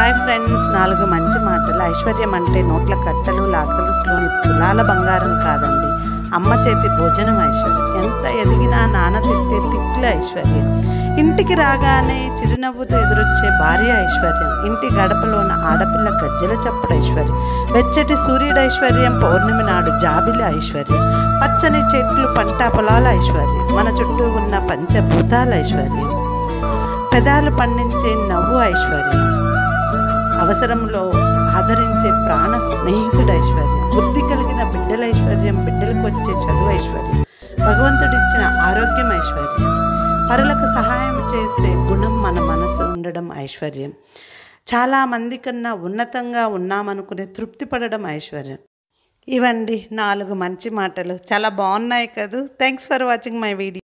hi friends నాలుగు మంచి మాటలు ఐశ్వర్యం అంటే నోట్ల కట్టలు లాకర్స్లోని తులాల బంగారం కాదండి అమ్మ చేతి భోజనం ఐశ్వర్యం ఎంత ఎదిగినా నాన్న తిట్టే తిట్ల ఐశ్వర్యం ఇంటికి రాగానే చిరునవ్వుతో ఎదురొచ్చే భార్య ఐశ్వర్యం ఇంటి గడపలోన ఆడపిల్ల గజ్జల చప్పుడు ఐశ్వర్యం వెచ్చటి సూర్యుడు ఐశ్వర్యం పౌర్ణమి నాడు జాబిలి ఐశ్వర్యం పచ్చని చెట్లు పంట పొలాల ఐశ్వర్యం మన చుట్టూ ఉన్న పంచభూతాల ఐశ్వర్యం పెదాలు పండించే నవ్వు ఐశ్వర్యం అవసరంలో ఆదరించే ప్రాణ స్నేహితుడు ఐశ్వర్యం బుద్ధి కలిగిన బిడ్డల ఐశ్వర్యం బిడ్డలకు వచ్చే చదువు ఐశ్వర్యం భగవంతుడిచ్చిన ఆరోగ్యం ఐశ్వర్యం పరులకు సహాయం చేసే గుణం మన మనసు ఉండడం ఐశ్వర్యం చాలా మంది కన్నా ఉన్నతంగా ఉన్నామనుకునే తృప్తి పడడం ఐశ్వర్యం ఇవండి నాలుగు మంచి మాటలు చాలా బాగున్నాయి కదూ thanks for watching my video